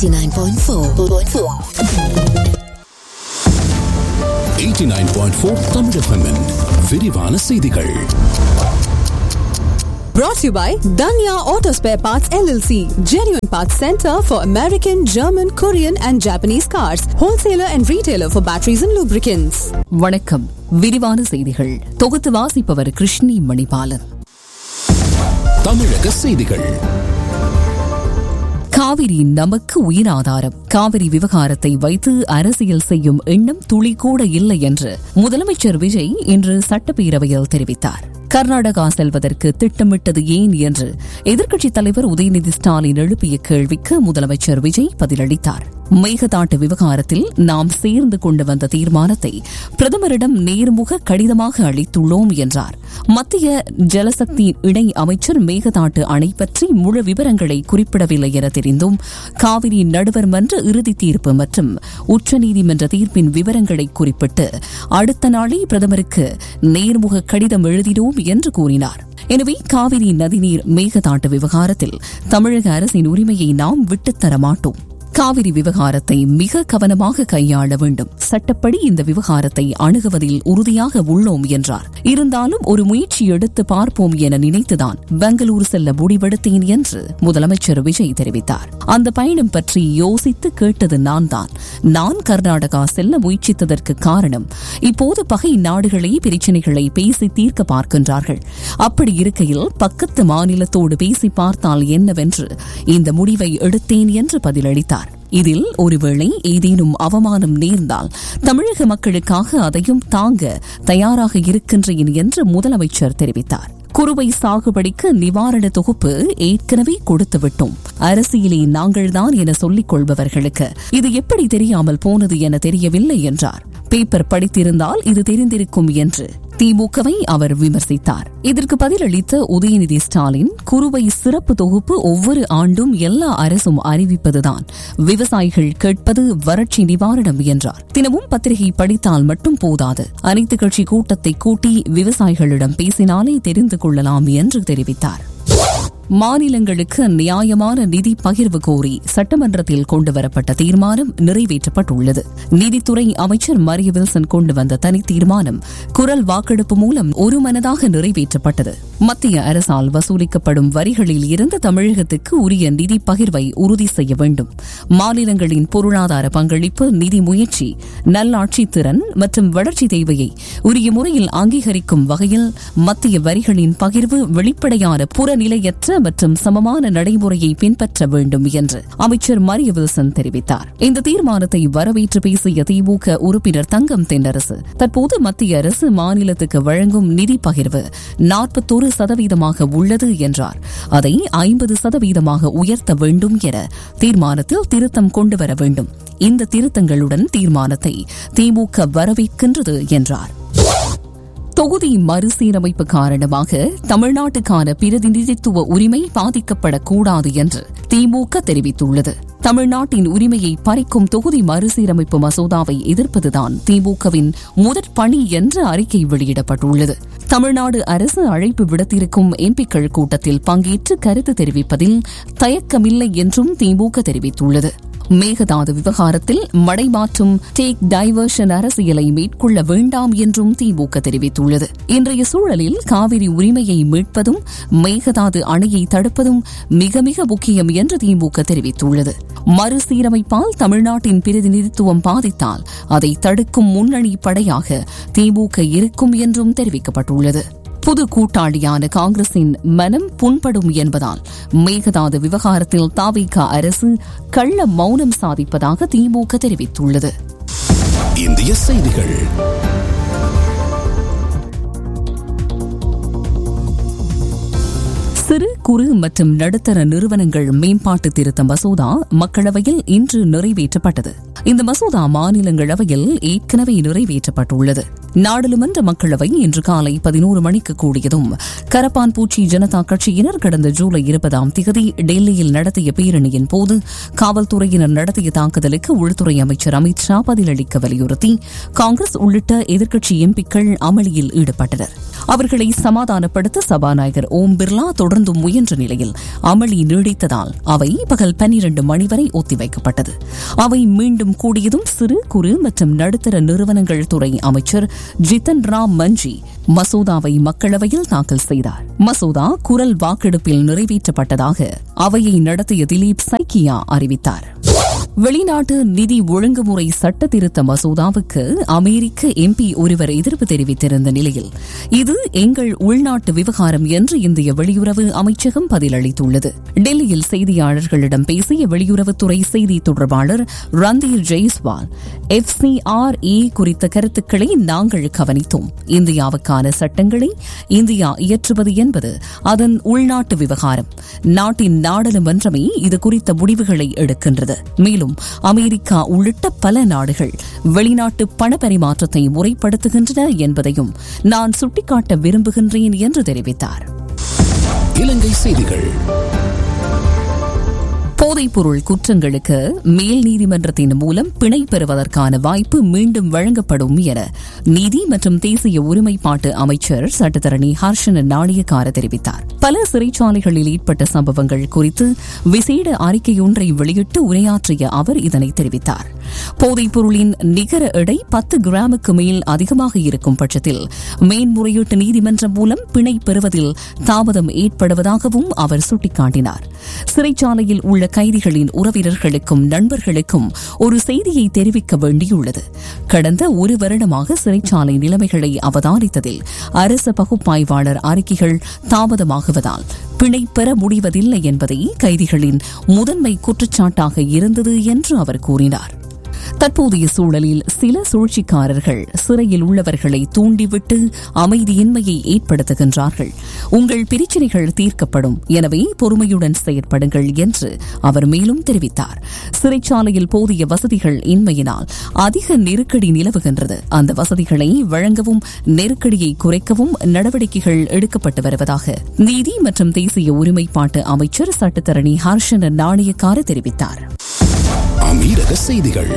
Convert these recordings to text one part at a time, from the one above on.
89.4. 89.4 Tamil FM -இன் விரிவான செய்திகள் Brought to you by Danya Auto Spare Parts LLC, genuine parts center for American, German, Korean, and Japanese cars, wholesaler and retailer for batteries and lubricants. வணக்கம் விரிவான செய்திகள் தொகுத்து வாசிப்பவர் கிருஷ்ணி மணிபாலன் தமிழக செய்திகள் காவிரி நமக்கு உயிராதாரம் காவிரி விவகாரத்தை வைத்து அரசியல் செய்யும் எண்ணம் துளி கூட இல்லை என்று முதலமைச்சர் விஜய் இன்று சட்டப்பேரவையில் தெரிவித்தார் கர்நாடகா செல்வதற்கு திட்டமிட்டது ஏன் என்று எதிர்க்கட்சித் தலைவர் உதயநிதி ஸ்டாலின் எழுப்பிய கேள்விக்கு முதலமைச்சர் விஜய் பதிலளித்தார் மேகதாட்டு விவகாரத்தில் நாம் சேர்ந்து கொண்டு வந்த தீர்மானத்தை பிரதமரிடம் நேர்முக கடிதமாக அளித்துள்ளோம் என்றார் மத்திய ஜலசக்தி இணை அமைச்சர் மேகதாட்டு அணை பற்றி முழு விவரங்களை குறிப்பிடவில்லை என தெரிந்தும் காவிரி நடுவர் மன்ற இறுதி தீர்ப்பு மற்றும் உச்சநீதிமன்ற தீர்ப்பின் விவரங்களை குறிப்பிட்டு அடுத்த நாளே பிரதமருக்கு நேர்முக கடிதம் எழுதினோம் என்று கூறினார் எனவே காவிரி நதிநீர் மேகதாட்டு விவகாரத்தில் தமிழக அரசின் உரிமையை நாம் விட்டுத்தர மாட்டோம் காவிரி விவகாரத்தை மிக கவனமாக கையாள வேண்டும் சட்டப்படி இந்த விவகாரத்தை அணுகுவதில் உறுதியாக உள்ளோம் என்றார் இருந்தாலும் ஒரு முயற்சி எடுத்து பார்ப்போம் என நினைத்துதான் பெங்களூரு செல்ல முடிவெடுத்தேன் என்று முதலமைச்சர் விஜய் தெரிவித்தார் அந்த பயணம் பற்றி யோசித்து கேட்டது நான் தான் நான் கர்நாடகா செல்ல முயற்சித்ததற்கு காரணம் இப்போது பகை நாடுகளே பிரச்சினைகளை பேசி தீர்க்க பார்க்கின்றார்கள் அப்படி இருக்கையில் பக்கத்து மாநிலத்தோடு பேசி பார்த்தால் என்னவென்று இந்த முடிவை எடுத்தேன் என்று பதிலளித்தார் இதில் ஒருவேளை ஏதேனும் அவமானம் நேர்ந்தால் தமிழக மக்களுக்காக அதையும் தாங்க தயாராக இருக்கின்றேன் என்று முதலமைச்சர் தெரிவித்தார் குறுவை சாகுபடிக்கு நிவாரண தொகுப்பு ஏற்கனவே கொடுத்து விட்டோம் அரசியலே நாங்கள்தான் என சொல்லிக் கொள்பவர்களுக்கு இது எப்படி தெரியாமல் போனது என தெரியவில்லை என்றார் பேப்பர் படித்திருந்தால் இது தெரிந்திருக்கும் என்று திமுகவை அவர் விமர்சித்தார் இதற்கு பதிலளித்த உதயநிதி ஸ்டாலின் குறுவை சிறப்பு தொகுப்பு ஒவ்வொரு ஆண்டும் எல்லா அரசும் அறிவிப்பதுதான் விவசாயிகள் கேட்பது வறட்சி நிவாரணம் என்றார் தினமும் பத்திரிகை படித்தால் மட்டும் போதாது அனைத்து கட்சி கூட்டத்தை கூட்டி விவசாயிகளிடம் பேசினாலே தெரிந்து கொள்ளலாம் என்று தெரிவித்தார் மாநிலங்களுக்கு நியாயமான நிதி பகிர்வு கோரி சட்டமன்றத்தில் கொண்டுவரப்பட்ட தீர்மானம் நிறைவேற்றப்பட்டுள்ளது நிதித்துறை அமைச்சர் மரிய வில்சன் கொண்டு வந்த தனி தீர்மானம் குரல் வாக்கெடுப்பு மூலம் ஒருமனதாக நிறைவேற்றப்பட்டது மத்திய அரசால் வசூலிக்கப்படும் வரிகளில் இருந்து தமிழகத்துக்கு உரிய நிதி பகிர்வை உறுதி செய்ய வேண்டும் மாநிலங்களின் பொருளாதார பங்களிப்பு நிதி முயற்சி நல்லாட்சி திறன் மற்றும் வளர்ச்சி தேவையை உரிய முறையில் அங்கீகரிக்கும் வகையில் மத்திய வரிகளின் பகிர்வு வெளிப்படையான புறநிலையற்ற மற்றும் சமமான நடைமுறையை பின்பற்ற வேண்டும் என்று அமைச்சர் மரிய வில்சன் தெரிவித்தார் இந்த தீர்மானத்தை வரவேற்று பேசிய திமுக உறுப்பினர் தங்கம் தென்னரசு தற்போது மத்திய அரசு மாநிலத்துக்கு வழங்கும் நிதி பகிர்வு நாற்பத்தொரு சதவீதமாக உள்ளது என்றார் அதை ஐம்பது சதவீதமாக உயர்த்த வேண்டும் என தீர்மானத்தில் திருத்தம் கொண்டுவர வேண்டும் இந்த திருத்தங்களுடன் தீர்மானத்தை திமுக வரவேற்கின்றது என்றார் தொகுதி மறுசீரமைப்பு காரணமாக தமிழ்நாட்டுக்கான பிரதிநிதித்துவ உரிமை பாதிக்கப்படக்கூடாது என்று திமுக தெரிவித்துள்ளது தமிழ்நாட்டின் உரிமையை பறிக்கும் தொகுதி மறுசீரமைப்பு மசோதாவை எதிர்ப்பதுதான் திமுகவின் முதற் பணி என்ற அறிக்கை வெளியிடப்பட்டுள்ளது தமிழ்நாடு அரசு அழைப்பு விடுத்திருக்கும் எம்பிக்கள் கூட்டத்தில் பங்கேற்று கருத்து தெரிவிப்பதில் தயக்கமில்லை என்றும் திமுக தெரிவித்துள்ளது மேகதாது விவகாரத்தில் மடைமாற்றும் டேக் டைவர்ஷன் அரசியலை மேற்கொள்ள வேண்டாம் என்றும் திமுக தெரிவித்துள்ளது இன்றைய சூழலில் காவிரி உரிமையை மீட்பதும் மேகதாது அணையை தடுப்பதும் மிக மிக முக்கியம் என்று திமுக தெரிவித்துள்ளது மறுசீரமைப்பால் தமிழ்நாட்டின் பிரதிநிதித்துவம் பாதித்தால் அதை தடுக்கும் முன்னணி படையாக திமுக இருக்கும் என்றும் தெரிவிக்கப்பட்டுள்ளது புது கூட்டாளியான காங்கிரசின் மனம் புண்படும் என்பதால் மேகதாது விவகாரத்தில் தாவிக அரசு கள்ள மௌனம் சாதிப்பதாக திமுக தெரிவித்துள்ளது இந்திய செய்திகள் சிறு குறு மற்றும் நடுத்தர நிறுவனங்கள் மேம்பாட்டு திருத்த மசோதா மக்களவையில் இன்று நிறைவேற்றப்பட்டது இந்த மசோதா மாநிலங்களவையில் ஏற்கனவே நிறைவேற்றப்பட்டுள்ளது நாடாளுமன்ற மக்களவை இன்று காலை பதினோரு மணிக்கு கூடியதும் கரப்பான் பூச்சி ஜனதா கட்சியினர் கடந்த ஜூலை இருபதாம் தேதி டெல்லியில் நடத்திய பேரணியின் போது காவல்துறையினர் நடத்திய தாக்குதலுக்கு உள்துறை அமைச்சர் அமித் ஷா பதிலளிக்க வலியுறுத்தி காங்கிரஸ் உள்ளிட்ட எதிர்க்கட்சி எம்பிக்கள் அமளியில் ஈடுபட்டனர் அவர்களை சமாதானப்படுத்த சபாநாயகர் ஓம் பிர்லா தொடர்ந்து தொடர்ந்தும் முயன்ற நிலையில் அமளி நீடித்ததால் அவை பகல் பனிரண்டு மணி வரை ஒத்திவைக்கப்பட்டது அவை மீண்டும் கூடியதும் சிறு குறு மற்றும் நடுத்தர நிறுவனங்கள் துறை அமைச்சர் ஜிதன் ராம் மஞ்சி மசோதாவை மக்களவையில் தாக்கல் செய்தார் மசோதா குரல் வாக்கெடுப்பில் நிறைவேற்றப்பட்டதாக அவையை நடத்திய திலீப் சைக்கியா அறிவித்தார் வெளிநாட்டு நிதி ஒழுங்குமுறை சட்ட திருத்த மசோதாவுக்கு அமெரிக்க எம்பி ஒருவர் எதிர்ப்பு தெரிவித்திருந்த நிலையில் இது எங்கள் உள்நாட்டு விவகாரம் என்று இந்திய வெளியுறவு அமைச்சகம் பதிலளித்துள்ளது டெல்லியில் செய்தியாளர்களிடம் பேசிய வெளியுறவுத்துறை செய்தி தொடர்பாளர் ரந்தீர் ஜெய்ஸ்வால் எஃப்சிஆர்ஏ குறித்த கருத்துக்களை நாங்கள் கவனித்தோம் இந்தியாவுக்கான சட்டங்களை இந்தியா இயற்றுவது என்பது அதன் உள்நாட்டு விவகாரம் நாட்டின் நாடாளுமன்றமே இது குறித்த முடிவுகளை எடுக்கின்றது மேலும் அமெரிக்கா உள்ளிட்ட பல நாடுகள் வெளிநாட்டு பண பரிமாற்றத்தை முறைப்படுத்துகின்றன என்பதையும் நான் சுட்டிக்காட்ட விரும்புகின்றேன் என்று தெரிவித்தார் இலங்கை செய்திகள் போதைப்பொருள் குற்றங்களுக்கு மேல் நீதிமன்றத்தின் மூலம் பிணை பெறுவதற்கான வாய்ப்பு மீண்டும் வழங்கப்படும் என நீதி மற்றும் தேசிய ஒருமைப்பாட்டு அமைச்சர் சட்டத்தரணி ஹர்ஷன நாணயக்கார தெரிவித்தார் பல சிறைச்சாலைகளில் ஏற்பட்ட சம்பவங்கள் குறித்து விசேட அறிக்கையொன்றை வெளியிட்டு உரையாற்றிய அவர் இதனை தெரிவித்தார் போதைப்பொருளின் நிகர எடை பத்து கிராமுக்கு மேல் அதிகமாக இருக்கும் பட்சத்தில் மேன்முறையீட்டு நீதிமன்றம் மூலம் பிணை பெறுவதில் தாமதம் ஏற்படுவதாகவும் அவர் சுட்டிக்காட்டினார் சிறைச்சாலையில் உள்ள கைதிகளின் உறவினர்களுக்கும் நண்பர்களுக்கும் ஒரு செய்தியை தெரிவிக்க வேண்டியுள்ளது கடந்த ஒரு வருடமாக சிறைச்சாலை நிலைமைகளை அவதானித்ததில் அரச பகுப்பாய்வாளர் அறிக்கைகள் தாமதமாகுவதால் பிணை பெற முடிவதில்லை என்பதை கைதிகளின் முதன்மை குற்றச்சாட்டாக இருந்தது என்று அவர் கூறினார் தற்போதைய சூழலில் சில சூழ்ச்சிக்காரர்கள் சிறையில் உள்ளவர்களை தூண்டிவிட்டு அமைதியின்மையை ஏற்படுத்துகின்றார்கள் உங்கள் பிரச்சினைகள் தீர்க்கப்படும் எனவே பொறுமையுடன் செயற்படுங்கள் என்று அவர் மேலும் தெரிவித்தார் சிறைச்சாலையில் போதிய வசதிகள் இன்மையினால் அதிக நெருக்கடி நிலவுகின்றது அந்த வசதிகளை வழங்கவும் நெருக்கடியை குறைக்கவும் நடவடிக்கைகள் எடுக்கப்பட்டு வருவதாக நீதி மற்றும் தேசிய ஒருமைப்பாட்டு அமைச்சர் சட்டத்தரணி ஹர்ஷன நாணயக்கார தெரிவித்தார் அமீரக செய்திகள்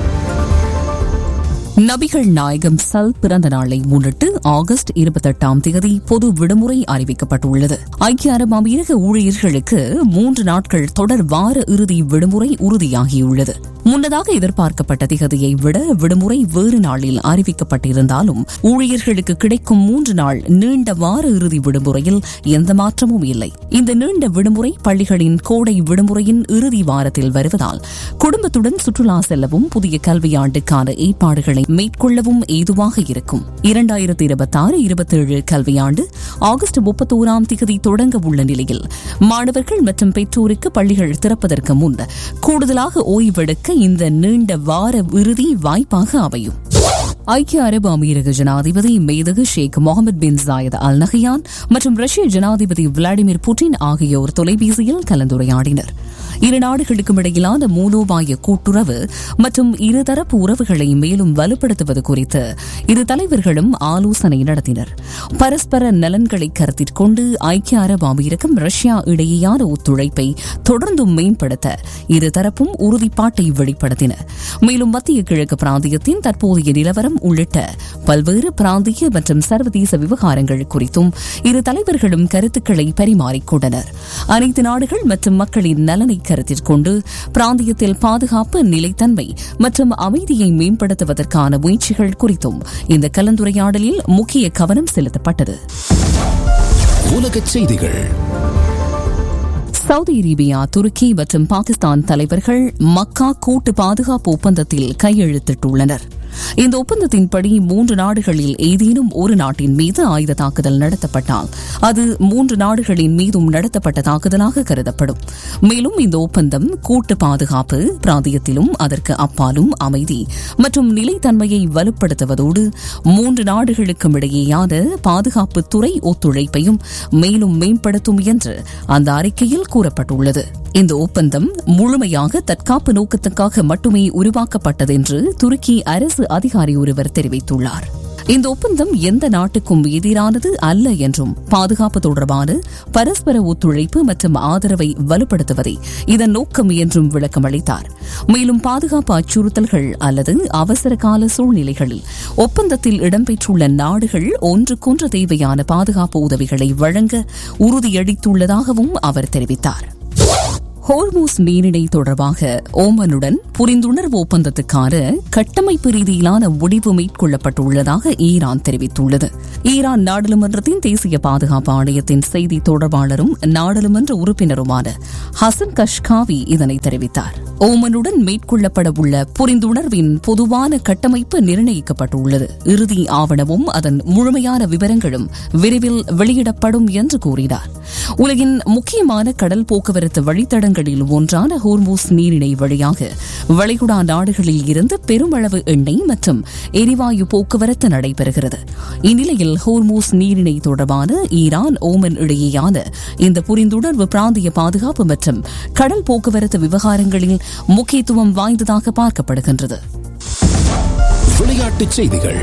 நபிகள் நாயகம் சல் பிறந்த நாளை முன்னிட்டு ஆகஸ்ட் இருபத்தெட்டாம் தேதி பொது விடுமுறை அறிவிக்கப்பட்டுள்ளது ஐக்கிய அரபு அமீரக ஊழியர்களுக்கு மூன்று நாட்கள் தொடர் வார இறுதி விடுமுறை உறுதியாகியுள்ளது முன்னதாக எதிர்பார்க்கப்பட்ட திகதியை விட விடுமுறை வேறு நாளில் அறிவிக்கப்பட்டிருந்தாலும் ஊழியர்களுக்கு கிடைக்கும் மூன்று நாள் நீண்ட வார இறுதி விடுமுறையில் எந்த மாற்றமும் இல்லை இந்த நீண்ட விடுமுறை பள்ளிகளின் கோடை விடுமுறையின் இறுதி வாரத்தில் வருவதால் குடும்பத்துடன் சுற்றுலா செல்லவும் புதிய கல்வியாண்டுக்கான ஏற்பாடுகளை மேற்கொள்ளவும் ஏதுவாக இருக்கும் இரண்டாயிரத்தி இருபத்தி ஆறு இருபத்தேழு கல்வியாண்டு ஆகஸ்ட் முப்பத்தோராம் திகதி தொடங்க உள்ள நிலையில் மாணவர்கள் மற்றும் பெற்றோருக்கு பள்ளிகள் திறப்பதற்கு முன் கூடுதலாக ஓய்வெடுக்க இந்த நீண்ட வார இறுதி வாய்ப்பாக அமையும் ஐக்கிய அரபு அமீரக ஜனாதிபதி மேதகு Sheikh Mohammed bin Zayed al Nahyan மற்றும் ரஷ்ய ஜனாதிபதி விளாடிமிர் புட்டின் ஆகியோர் தொலைபேசியில் கலந்துரையாடினர் இரு நாடுகளுக்கும் இடையிலான மூலோபாய கூட்டுறவு மற்றும் இருதரப்பு உறவுகளை மேலும் வலுப்படுத்துவது குறித்து இரு தலைவர்களும் ஆலோசனை நடத்தினர் பரஸ்பர நலன்களை கருத்தில் கொண்டு ஐக்கிய அரபு அமீரகம் ரஷ்யா இடையேயான ஒத்துழைப்பை தொடர்ந்து மேம்படுத்த இருதரப்பும் உறுதிப்பாட்டை வெளிப்படுத்தின மேலும் மத்திய கிழக்கு பிராந்தியத்தின் தற்போதைய நிலவரம் உள்ளிட்ட பல்வேறு பிராந்திய மற்றும் சர்வதேச விவகாரங்கள் குறித்தும் இரு தலைவர்களும் கருத்துக்களை பரிமாறிக்கொண்டனர் அனைத்து நாடுகள் மற்றும் மக்களின் நலனை கருத்தில் கொண்டு பிராந்தியத்தில் பாதுகாப்பு நிலைத்தன்மை மற்றும் அமைதியை மேம்படுத்துவதற்கான முயற்சிகள் குறித்தும் இந்த கலந்துரையாடலில் முக்கிய கவனம் செலுத்தப்பட்டது உலகச் செய்திகள் சவுதி அரேபியா துருக்கி மற்றும் பாகிஸ்தான் தலைவர்கள் மக்கா கூட்டு பாதுகாப்பு ஒப்பந்தத்தில் கையெழுத்திட்டுள்ளனர் இந்த ஒப்பந்தத்தின்படி மூன்று நாடுகளில் ஏதேனும் ஒரு நாட்டின் மீது ஆயுத தாக்குதல் நடத்தப்பட்டால் அது மூன்று நாடுகளின் மீதும் நடத்தப்பட்ட தாக்குதலாக கருதப்படும் மேலும் இந்த ஒப்பந்தம் கூட்டு பாதுகாப்பு பிராந்தியத்திலும் அதற்கு அப்பாலும் அமைதி மற்றும் நிலைத்தன்மையை வலுப்படுத்துவதோடு மூன்று நாடுகளுக்கும் இடையேயான பாதுகாப்பு துறை ஒத்துழைப்பையும் மேலும் மேம்படுத்தும் என்று அந்த அறிக்கையில் கூறப்பட்டுள்ளது இந்த ஒப்பந்தம் முழுமையாக தற்காப்பு நோக்கத்துக்காக மட்டுமே உருவாக்கப்பட்டது என்று துருக்கி அரசு அதிகாரி ஒருவர் தெரிவித்துள்ளார் இந்த ஒப்பந்தம் எந்த நாட்டுக்கும் எதிரானது அல்ல என்றும் பாதுகாப்பு தொடர்பான பரஸ்பர ஒத்துழைப்பு மற்றும் ஆதரவை வலுப்படுத்துவதே இதன் நோக்கம் என்றும் விளக்கமளித்தார் மேலும் பாதுகாப்பு அச்சுறுத்தல்கள் அல்லது அவசர கால சூழ்நிலைகளில் ஒப்பந்தத்தில் இடம்பெற்றுள்ள நாடுகள் ஒன்றுக்கொன்று தேவையான பாதுகாப்பு உதவிகளை வழங்க உறுதியளித்துள்ளதாகவும் அவர் தெரிவித்தார் ஹோர்மூஸ் மீனிடை தொடர்பாக ஓமனுடன் புரிந்துணர்வு ஒப்பந்தத்துக்கான கட்டமைப்பு ரீதியிலான முடிவு மேற்கொள்ளப்பட்டுள்ளதாக ஈரான் தெரிவித்துள்ளது ஈரான் நாடாளுமன்றத்தின் தேசிய பாதுகாப்பு ஆணையத்தின் செய்தி தொடர்பாளரும் நாடாளுமன்ற உறுப்பினருமான ஹசன் கஷ்காவி இதனை தெரிவித்தார் ஓமனுடன் மேற்கொள்ளப்பட உள்ள புரிந்துணர்வின் பொதுவான கட்டமைப்பு நிர்ணயிக்கப்பட்டுள்ளது இறுதி ஆவணமும் அதன் முழுமையான விவரங்களும் விரைவில் வெளியிடப்படும் என்று கூறினார் உலகின் முக்கியமான கடல் போக்குவரத்து வழித்தடங்களில் ஒன்றான ஹோர்மூஸ் நீரிணை வழியாக வளைகுடா நாடுகளில் இருந்து பெருமளவு எண்ணெய் மற்றும் எரிவாயு போக்குவரத்து நடைபெறுகிறது இந்நிலையில் ஹோர்மூஸ் நீரிணை தொடர்பான ஈரான் ஓமன் இடையேயான இந்த புரிந்துணர்வு பிராந்திய பாதுகாப்பு மற்றும் கடல் போக்குவரத்து விவகாரங்களில் முக்கியத்துவம் வாய்ந்ததாக பார்க்கப்படுகின்றது விளையாட்டுச் செய்திகள்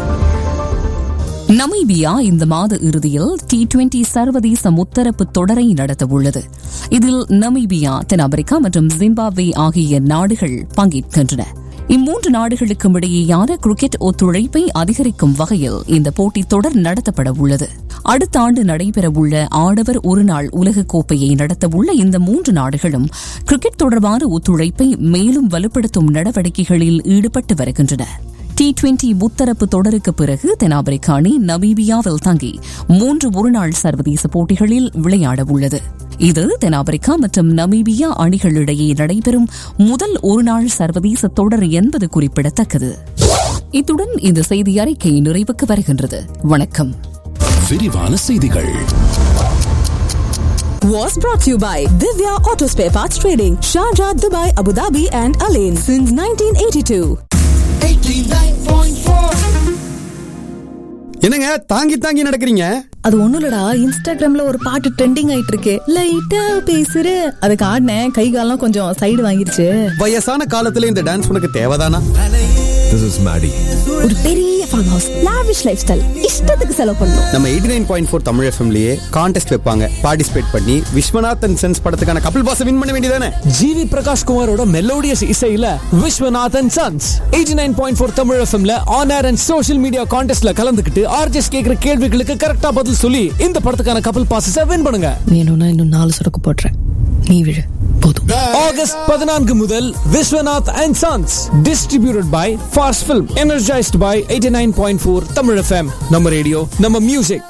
நமீபியா இந்த மாத இறுதியில் டி டுவெண்டி சர்வதேச முத்தரப்பு தொடரை நடத்தவுள்ளது இதில் நமீபியா தென்னாப்பிரிக்கா மற்றும் ஜிம்பாப்வே ஆகிய நாடுகள் பங்கேற்கின்றன இம்மூன்று நாடுகளுக்கும் இடையேயான கிரிக்கெட் ஒத்துழைப்பை அதிகரிக்கும் வகையில் இந்த போட்டித் தொடர் நடத்தப்பட உள்ளது அடுத்த ஆண்டு நடைபெறவுள்ள ஆடவர் ஒருநாள் உலகக் கோப்பையை நடத்தவுள்ள இந்த மூன்று நாடுகளும் கிரிக்கெட் தொடர்பான ஒத்துழைப்பை மேலும் வலுப்படுத்தும் நடவடிக்கைகளில் ஈடுபட்டு வருகின்றன டி டுவெண்டி முத்தரப்பு தொடருக்கு பிறகு தென்னாப்பிரிக்க அணி நமீபியாவில் தங்கி மூன்று ஒருநாள் சர்வதேச போட்டிகளில் விளையாட உள்ளது இது தென்னாப்பிரிக்கா மற்றும் நமீபியா அணிகளிடையே நடைபெறும் முதல் ஒருநாள் சர்வதேச தொடர் என்பது குறிப்பிடத்தக்கது இத்துடன் இந்த செய்தி அறிக்கை நிறைவுக்கு வருகின்றது வணக்கம் விரிவான செய்திகள் Was brought to you by Divya Auto Spare Parts Trading, Sharjah, Dubai, Abu Dhabi, and Alain since 1982. என்னங்க தாங்கி தாங்கி நடக்கிறீங்க அது ஒண்ணும் இல்லடா இன்ஸ்டாகிராம்ல ஒரு பாட்டு ட்ரெண்டிங் ஆயிட்டு இருக்கு லைட்டா பேசுற அதுக்கு ஆடினேன் கை காலம் கொஞ்சம் சைடு வாங்கிருச்சு வயசான காலத்துல இந்த டான்ஸ் உனக்கு தேவைதானா This is Maddie. ஒரு பெரிய farm house lavish life style இஷ்டத்துக்கு செலவு பண்ணும் நம்ம eighty nine point four Tamil எஃப்எம்லயே கான்டெஸ்ட் வைப்பாங்க பார்ட்டிசிபேட் பண்ணி விஸ்வநாத் அண்ட் சென்ஸ் படத்துக்கான கபில் பாஸ் வின் பண்ண வேண்டியதானே ஜிவி பிரகாஷ் குமாரோட மெலோடியஸ் இசையில Viswanathan sons eighty nine point four Tamil எஃப்எம்ல on air and social media கான்டெஸ்ட்ல கலந்துக்கிட்டு ஆர்ஜிஎஸ் கேட்கிற கேள்விகளுக்கு கரெக்டா பதில் சொல்லி இந்த படத்துக்கான கப்பல் பாசஸ வின் பண்ணுங்க வேணும்னா இன்னும் நாலு சொடக்கு போடுறேன் நீ விழு போதும் ஆகஸ்ட் பதினான்கு முதல் Viswanath and sons distributed by fast film energised by eighty nine point four Tamil FM நம்ம ரேடியோ நம்ம மியூசிக்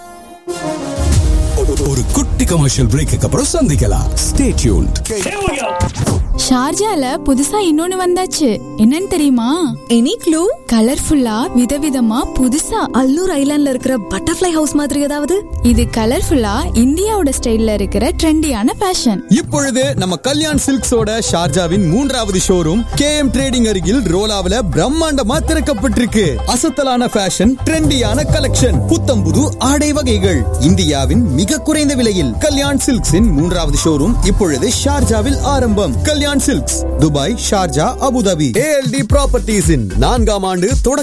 ஒரு குட்டி கமர்ஷியல் பிரேக்கு அப்புறம் சந்திக்கலாம் ஸ்டே டியூன்ட் ஷார்ஜால புதுசா இன்னொன்னு வந்தாச்சு என்னன்னு தெரியுமா எனி க்ளூ கலர்ஃபுல்லா விதவிதமா புதுசா அல்லூர் ஐலாண்ட்ல இருக்கிற பட்டர்ஃப்ளை ஹவுஸ் மாதிரி ஏதாவது இது கலர்ஃபுல்லா இந்தியாவோட ஸ்டைல்ல இருக்கிற ட்ரெண்டியான ஃபேஷன் இப்பொழுது நம்ம கல்யாண் சில்க்ஸோட ஷார்ஜாவின் மூன்றாவது ஷோரூம் கே எம் ட்ரேடிங் அருகில் ரோலாவில பிரம்மாண்டமா திறக்கப்பட்டிருக்கு அசத்தலான ஃபேஷன் ட்ரெண்டியான கலெக்ஷன் புத்தம்புது ஆடை வகைகள் இந்தியாவின் மிக குறைந்த விலையில் கல்யாண் சில்க்ஸின் மூன்றாவது ஷோரூம் இப்பொழுது ஷார்ஜாவில் ஆரம்பம் Kalyan silks Dubai Sharjah Abu Dhabi ALT ப்ராப்பர்ட்டிஸின் நான்காம் ஆண்டு தொடக்க